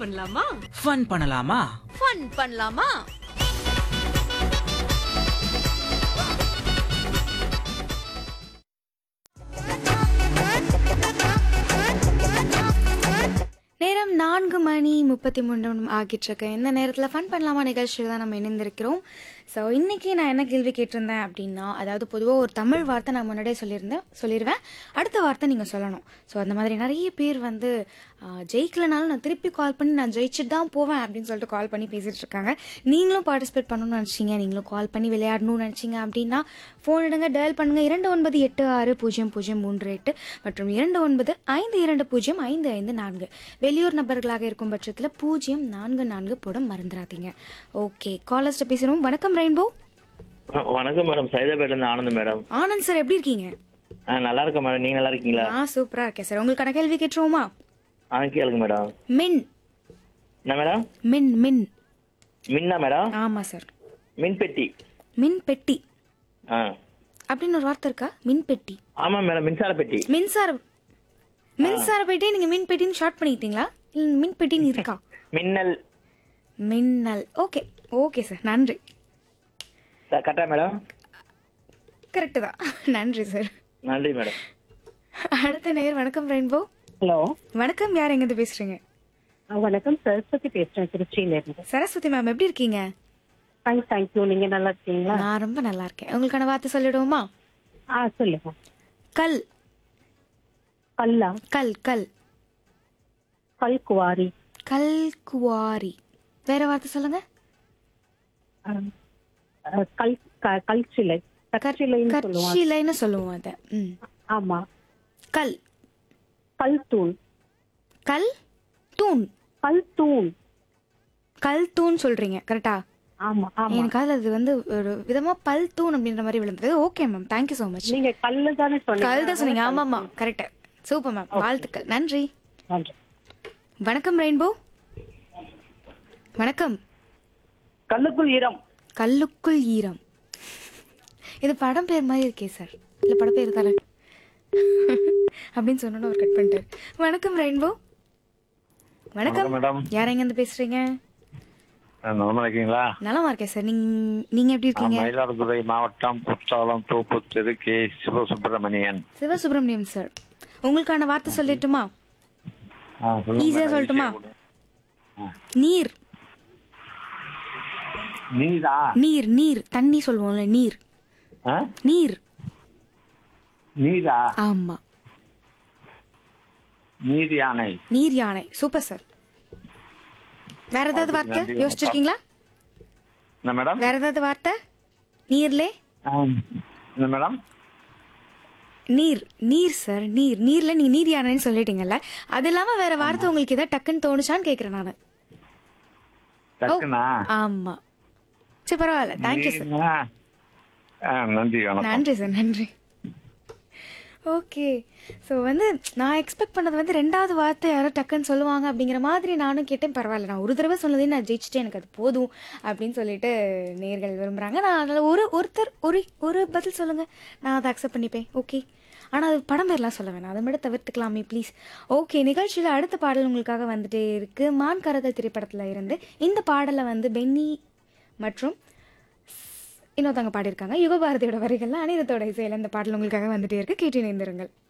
பண்ணலாமா ஃபன் பண்ணலாமா ஃபன் பண்ணலாமா நேரம் நான்கு மணி முப்பத்தி மூணு நிமிடம் ஆகிட்டு இருக்கு இந்த நேரத்தில் ஃபன் பண்ணலாமா நிகழ்ச்சியில் தான் நம்ம இணைந்திருக்கிறோம் ஸோ இன்றைக்கி நான் என்ன கேள்வி கேட்டிருந்தேன் அப்படின்னா அதாவது பொதுவாக ஒரு தமிழ் வார்த்தை நான் முன்னாடியே சொல்லியிருந்தேன் சொல்லிடுவேன் அடுத்த வார்த்தை நீங்கள் சொல்லணும் ஸோ அந்த மாதிரி நிறைய பேர் வந்து ஆ, ஜெயிக்கலனாலும் நான் திருப்பி கால் பண்ணி நான் ஜெயிச்சுட்டு தான் போவேன் அப்படின்னு சொல்லிட்டு கால் பண்ணி பேசிகிட்டு இருக்காங்க நீங்களும் பார்ட்டிசிபேட் பண்ணணும்னு நினச்சிங்க நீங்களும் கால் பண்ணி விளையாடணும்னு நினச்சிங்க அப்படின்னா ஃபோன் எடுங்க டயல் பண்ணுங்கள் இரண்டு ஒன்பது எட்டு ஆறு பூஜ்ஜியம் பூஜ்ஜியம் மூன்று எட்டு மற்றும் இரண்டு ஒன்பது ஐந்து இரண்டு பூஜ்ஜியம் ஐந்து ஐந்து நான்கு வெளியூர் நபர்களாக இருக்கும் பட்சத்தில் பூஜ்ஜியம் நான்கு நான்கு போட மறந்துடாதீங்க ஓகே காலர்ஸ்ட்ட பேசுகிறோம் வணக்கம் ரெயின்போ வ- வணக்கம் மேடம் சைதாபேட்ல இருந்து ஆனந்த் மேடம் ஆனந்த் சார் எப்படி இருக்கீங்க ஆ நல்லா இருக்கேன் மேடம் நீங்க நல்லா இருக்கீங்களா நான் சூப்பராக இருக்கேன் சார் உங்களுக்கான கேள்வி கேட்டுருவோமா ஆ கேளுங்க மேடம் மின் என்ன மேடம் மின் மின் மின்னா மேடம் ஆமாம் சார் மின் பெட்டி மின் பெட்டி ஆ அப்படின்னு ஒரு வார்த்தை இருக்கா மின் பெட்டி ஆமா மேடம் மின்சார பெட்டி மின்சார மின்சார பெட்டி நீங்க மின் பெட்டின்னு ஷார்ட் பண்ணிக்கிட்டீங்களா இல்ல மின் பெட்டின்னு இருக்கா மின்னல் மின்னல் ஓகே ஓகே சார் நன்றி க- கரெக்டா மேடம் கரெக்டு தான் நன்றி சார் நன்றி மேடம் அடுத்த நேர் வணக்கம் ரெயின்போ ஹலோ வணக்கம் யார் எங்கிருந்து பேசுறீங்க வணக்கம் சரஸ்வதி பேசுறேன் திருச்சியில இருந்து சரஸ்வதி மேம் எப்படி இருக்கீங்க ஃபைன் தேங்க்யூ நீங்க நல்லா இருக்கீங்களா நான் ரொம்ப நல்லா இருக்கேன் உங்களுக்கான வார்த்தை சொல்லிடுவோமா ஆ சொல்லுங்க கல் கல்லா கல் கல் கல் குவாரி கல் குவாரி வேற வார்த்தை சொல்லுங்க ஆ, ஆ, கல் க- கல் சிலை கற்சிலைன்னு சொல்லுவாங்க கட்சிலைன்னு சொல்லுவோம் அதை ம் ஆமா கல் கல் தூண் கல் தூண் கல் தூண் கல் தூண் சொல்றீங்க கரெக்டா ஆமா ஆமா எனக்கு அது வந்து ஒரு விதமா பல் தூண் அப்படின்ற மாதிரி விழுந்தது okay ma'am thank you so much நீங்க கல்லு தானே சொன்னீங்க கல் தான் சொன்னீங்க ஆமாம்மா கரெக்ட் சூப்பர் மேம் வாழ்த்துக்கள் நன்றி நன்றி. வணக்கம் ரெயின்போ வணக்கம் கல்லுக்குள் ஈரம் கல்லுக்குள் ஈரம் இது படம் பேர் மாதிரி இருக்கே சார் இல்ல படம் பேர் தானே அப்படின்னு சொன்னோன்னு ஒரு கட் பண்ணிட்டாரு வணக்கம் ரெயின்போ வணக்கம் மேடம் யார் எங்க இருந்து பேசுறீங்க நலமா இருக்கீங்களா நலமா இருக்கேன் சார் நீங்க நீங்க எப்படி இருக்கீங்க மயிலாடுதுறை மாவட்டம் குற்றாலம் தோப்பு தெரு கே சிவசுப்பிரமணியன் சிவசுப்ரமணியம் சார் உங்களுக்கான வார்த்தை சொல்லட்டுமா ஈஸியா சொல்லட்டுமா நீர் நீதா நீர் நீர் தண்ணி சொல்லுவோம்ல நீர் நீர் நீதா ஆமா நீர் யானை நீர் யானை சூப்பர் சார் வேற ஏதாவது வார்த்தை நன்றி, யோசிச்சிருக்கீங்களா என்ன மேடம் வேற ஏதாவது வார்த்தை நீர்லே என்ன மேடம் நீர் நீர் சார் நீர் நீர்ல நீங்க நீர் யானைன்னு சொல்லிட்டீங்கல்ல அது இல்லாம வேற வார்த்தை உங்களுக்கு ஏதாவது டக்குன்னு தோணுச்சான்னு கேக்குறேன் நானு டக்குனா ஆமா சரி பரவாயில்ல தேங்க்யூ சார் நீர்னா, ஆ, நன்றி வணக்கம் நன்றி சார் நன்றி ஓகே ஸோ வந்து நான் எக்ஸ்பெக்ட் பண்ணது வந்து ரெண்டாவது வார்த்தை யாரோ டக்குன்னு சொல்லுவாங்க அப்படிங்கிற மாதிரி நானும் கேட்டேன் பரவாயில்ல நான் ஒரு தடவை சொன்னதே நான் ஜெயிச்சிட்டேன் எனக்கு அது போதும் அப்படின்னு சொல்லிட்டு நேர்கள் விரும்புகிறாங்க நான் அதில் ஒரு ஒருத்தர் ஒரு ஒரு பதில் சொல்லுங்கள் நான் அதை அக்செப்ட் பண்ணிப்பேன் ஓகே ஆனால் அது படம் பேர்லாம் சொல்ல வேணாம் அதை மட்டும் தவிர்த்துக்கலாமே ப்ளீஸ் ஓகே நிகழ்ச்சியில் அடுத்த பாடல் உங்களுக்காக வந்துட்டே இருக்கு மான் கரதல் திரைப்படத்தில் இருந்து இந்த பாடலை வந்து பென்னி மற்றும் இன்னொருத்தவங்க பாடியிருக்காங்க யுகபாரதியோட வரிகள்ல அனிருத்தோட இசையில இந்த பாடல் உங்களுக்காக வந்துட்டே இருக்கு கேட்டு இணைந்திருங்கள்